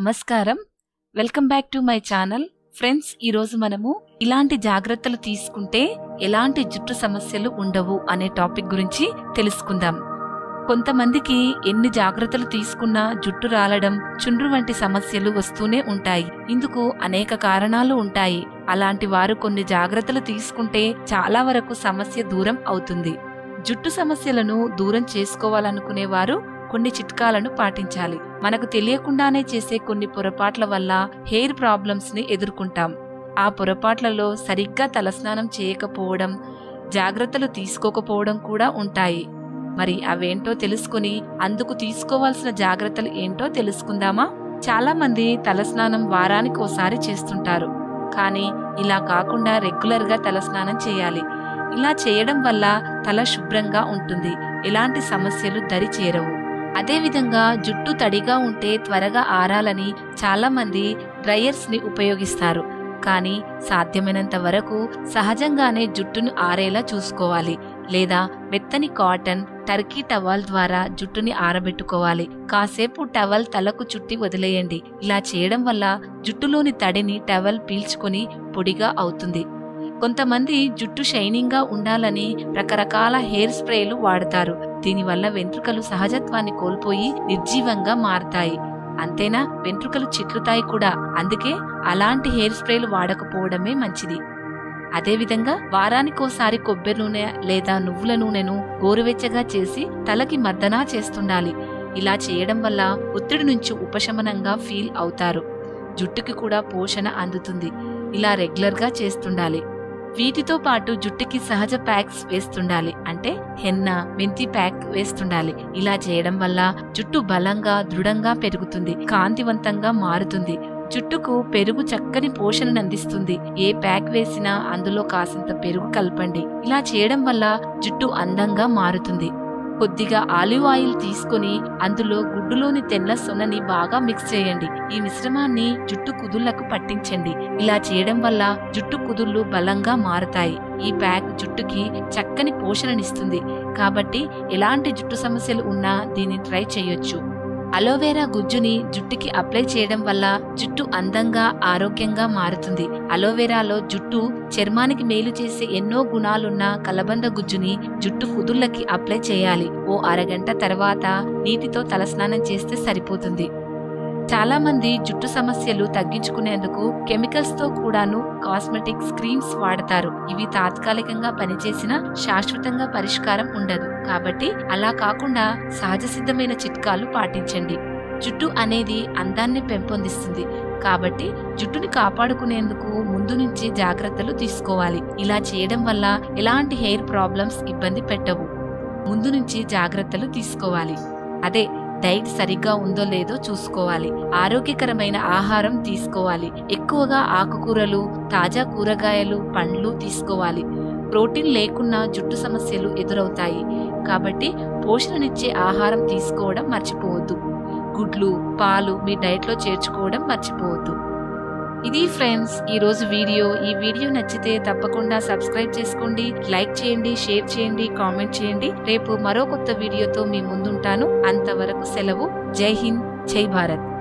నమస్కారం welcome back to my channel friends ఈరోజు మనము ఇలాంటి జాగ్రత్తలు తీసుకుంటే ఎలాంటి జుట్టు సమస్యలు ఉండవు అనే టాపిక్ గురించి తెలుసుకుందాం కొంతమందికి ఎన్ని జాగ్రత్తలు తీసుకున్నా జుట్టు రాలడం చుండ్రు వంటి సమస్యలు వస్తూనే ఉంటాయి ఇందుకు అనేక కారణాలు ఉంటాయి అలాంటి వారు కొన్ని జాగ్రత్తలు తీసుకుంటే చాలా వరకు సమస్య దూరం అవుతుంది జుట్టు సమస్యలను దూరం చేసుకోవాలనుకునే వారు కొన్ని చిట్కాలను పాటించాలి మనకు తెలియకుండానే చేసే కొన్ని పొరపాట్ల వల్ల హెయిర్ ప్రాబ్లమ్స్ ని ఎదుర్కొంటాం ఆ పొరపాట్లలో సరిగ్గా తలస్నానం చేయకపోవడం జాగ్రత్తలు తీసుకోకపోవడం కూడా ఉంటాయి మరి అవేంటో తెలుసుకుని అందుకు తీసుకోవాల్సిన జాగ్రత్తలు ఏంటో తెలుసుకుందామా చాలా మంది తలస్నానం వారానికి ఓసారి చేస్తుంటారు కానీ ఇలా కాకుండా రెగ్యులర్ గా తలస్నానం చేయాలి ఇలా చేయడం వల్ల తల శుభ్రంగా ఉంటుంది ఎలాంటి సమస్యలు దరి చేరవు అదేవిధంగా జుట్టు తడిగా ఉంటే త్వరగా ఆరాలని చాలా మంది డ్రయర్స్ ని ఉపయోగిస్తారు కానీ సాధ్యమైనంత వరకు సహజంగానే జుట్టును ఆరేలా చూసుకోవాలి లేదా మెత్తని కాటన్ టర్కీ టవల్ ద్వారా జుట్టుని ఆరబెట్టుకోవాలి కాసేపు టవల్ తలకు చుట్టి వదిలేయండి ఇలా చేయడం వల్ల జుట్టులోని తడిని టవల్ పీల్చుకొని పొడిగా అవుతుంది కొంతమంది జుట్టు షైనింగ్ గా ఉండాలని రకరకాల హెయిర్ స్ప్రేలు వాడతారు దీనివల్ల వెంట్రుకలు సహజత్వాన్ని కోల్పోయి నిర్జీవంగా మారతాయి అంతేనా వెంట్రుకలు చిట్లుతాయి కూడా అందుకే అలాంటి హెయిర్ స్ప్రేలు వాడకపోవడమే మంచిది అదేవిధంగా వారానికోసారి కొబ్బరి నూనె లేదా నువ్వుల నూనెను గోరువెచ్చగా చేసి తలకి మర్దనా చేస్తుండాలి ఇలా చేయడం వల్ల ఒత్తిడి నుంచి ఉపశమనంగా ఫీల్ అవుతారు జుట్టుకి కూడా పోషణ అందుతుంది ఇలా రెగ్యులర్గా చేస్తుండాలి వీటితో పాటు జుట్టుకి సహజ ప్యాక్స్ వేస్తుండాలి అంటే హెన్న మెంతి ప్యాక్ వేస్తుండాలి ఇలా చేయడం వల్ల జుట్టు బలంగా దృఢంగా పెరుగుతుంది కాంతివంతంగా మారుతుంది జుట్టుకు పెరుగు చక్కని పోషణను అందిస్తుంది ఏ ప్యాక్ వేసినా అందులో కాసింత పెరుగు కలపండి ఇలా చేయడం వల్ల జుట్టు అందంగా మారుతుంది కొద్దిగా ఆలివ్ ఆయిల్ తీసుకొని అందులో గుడ్డులోని తెల్ల సొనని బాగా మిక్స్ చేయండి ఈ మిశ్రమాన్ని జుట్టు కుదుళ్లకు పట్టించండి ఇలా చేయడం వల్ల జుట్టు కుదుళ్లు బలంగా మారుతాయి ఈ ప్యాక్ జుట్టుకి చక్కని పోషణనిస్తుంది కాబట్టి ఎలాంటి జుట్టు సమస్యలు ఉన్నా దీన్ని ట్రై చేయొచ్చు అలోవెరా గుజ్జుని జుట్టుకి అప్లై చేయడం వల్ల జుట్టు అందంగా ఆరోగ్యంగా మారుతుంది అలోవెరాలో జుట్టు చర్మానికి మేలు చేసే ఎన్నో గుణాలున్న కలబంద గుజ్జుని జుట్టు కుదుళ్ళకి అప్లై చేయాలి ఓ అరగంట తర్వాత నీటితో తలస్నానం చేస్తే సరిపోతుంది చాలా మంది జుట్టు సమస్యలు తగ్గించుకునేందుకు కెమికల్స్ తో కూడాను కాస్మెటిక్స్ క్రీమ్స్ వాడతారు ఇవి తాత్కాలికంగా పనిచేసిన శాశ్వతంగా పరిష్కారం ఉండదు కాబట్టి అలా కాకుండా సహజ సిద్ధమైన చిట్కాలు పాటించండి జుట్టు అనేది అందాన్ని పెంపొందిస్తుంది కాబట్టి జుట్టుని కాపాడుకునేందుకు ముందు నుంచి జాగ్రత్తలు తీసుకోవాలి ఇలా చేయడం వల్ల ఎలాంటి హెయిర్ ప్రాబ్లమ్స్ ఇబ్బంది పెట్టవు ముందు నుంచి జాగ్రత్తలు తీసుకోవాలి అదే డైట్ సరిగ్గా ఉందో లేదో చూసుకోవాలి ఆరోగ్యకరమైన ఆహారం తీసుకోవాలి ఎక్కువగా ఆకుకూరలు తాజా కూరగాయలు పండ్లు తీసుకోవాలి ప్రోటీన్ లేకున్నా జుట్టు సమస్యలు ఎదురవుతాయి కాబట్టి పోషణనిచ్చే ఆహారం తీసుకోవడం మర్చిపోవద్దు గుడ్లు పాలు మీ డైట్లో చేర్చుకోవడం మర్చిపోవద్దు ఇది ఫ్రెండ్స్ ఈ రోజు వీడియో ఈ వీడియో నచ్చితే తప్పకుండా సబ్స్క్రైబ్ చేసుకోండి లైక్ చేయండి షేర్ చేయండి కామెంట్ చేయండి రేపు మరో కొత్త వీడియోతో మీ ముందుంటాను అంతవరకు సెలవు జై హింద్ జై భారత్